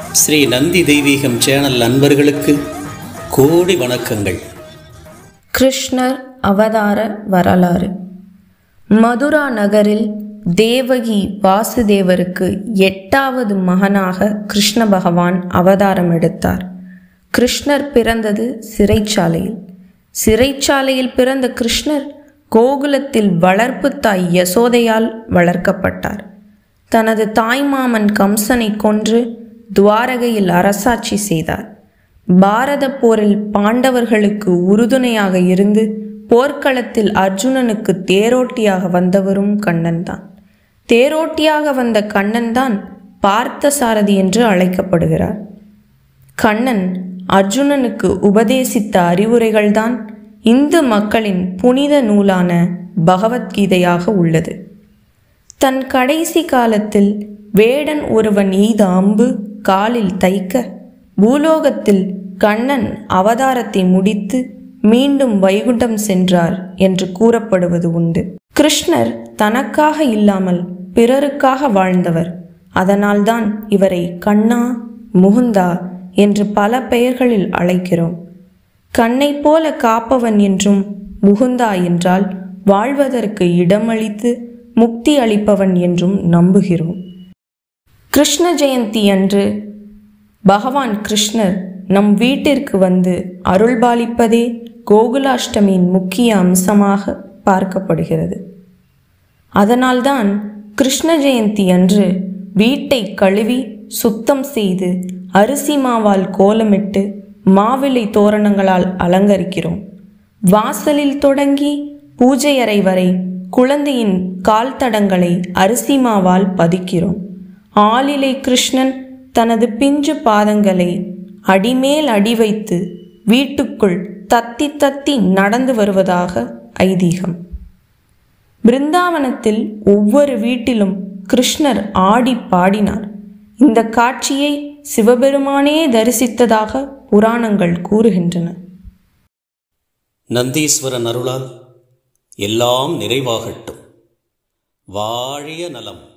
ஸ்ரீ நந்தி தெய்வீகம் சேனல் நண்பர்களுக்கு கோடி வணக்கங்கள் கிருஷ்ணர் அவதார வரலாறு மதுரா நகரில் தேவகி வாசுதேவருக்கு எட்டாவது மகனாக கிருஷ்ண பகவான் அவதாரம் எடுத்தார் கிருஷ்ணர் பிறந்தது சிறைச்சாலையில் சிறைச்சாலையில் பிறந்த கிருஷ்ணர் கோகுலத்தில் வளர்ப்பு தாய் யசோதையால் வளர்க்கப்பட்டார் தனது தாய்மாமன் கம்சனை கொன்று துவாரகையில் அரசாட்சி செய்தார் பாரத போரில் பாண்டவர்களுக்கு உறுதுணையாக இருந்து போர்க்களத்தில் அர்ஜுனனுக்கு தேரோட்டியாக வந்தவரும் கண்ணன்தான் தேரோட்டியாக வந்த கண்ணன்தான் பார்த்தசாரதி என்று அழைக்கப்படுகிறார் கண்ணன் அர்ஜுனனுக்கு உபதேசித்த அறிவுரைகள்தான் இந்து மக்களின் புனித நூலான பகவத்கீதையாக உள்ளது தன் கடைசி காலத்தில் வேடன் ஒருவன் எய்த அம்பு காலில் தைக்க பூலோகத்தில் கண்ணன் அவதாரத்தை முடித்து மீண்டும் வைகுண்டம் சென்றார் என்று கூறப்படுவது உண்டு கிருஷ்ணர் தனக்காக இல்லாமல் பிறருக்காக வாழ்ந்தவர் அதனால்தான் இவரை கண்ணா முகுந்தா என்று பல பெயர்களில் அழைக்கிறோம் கண்ணை போல காப்பவன் என்றும் முகுந்தா என்றால் வாழ்வதற்கு இடமளித்து முக்தி அளிப்பவன் என்றும் நம்புகிறோம் கிருஷ்ண ஜெயந்தி அன்று பகவான் கிருஷ்ணர் நம் வீட்டிற்கு வந்து அருள்பாலிப்பதே கோகுலாஷ்டமியின் முக்கிய அம்சமாக பார்க்கப்படுகிறது அதனால்தான் கிருஷ்ண ஜெயந்தி அன்று வீட்டை கழுவி சுத்தம் செய்து அரிசி மாவால் கோலமிட்டு மாவிலை தோரணங்களால் அலங்கரிக்கிறோம் வாசலில் தொடங்கி பூஜை அறை வரை குழந்தையின் கால் தடங்களை அரிசி மாவால் பதிக்கிறோம் ஆளிலை கிருஷ்ணன் தனது பிஞ்சு பாதங்களை அடிமேல் அடி வைத்து வீட்டுக்குள் தத்தி தத்தி நடந்து வருவதாக ஐதீகம் பிருந்தாவனத்தில் ஒவ்வொரு வீட்டிலும் கிருஷ்ணர் ஆடி பாடினார் இந்த காட்சியை சிவபெருமானே தரிசித்ததாக புராணங்கள் கூறுகின்றன நந்தீஸ்வரன் அருளால் எல்லாம் நிறைவாகட்டும் வாழிய நலம்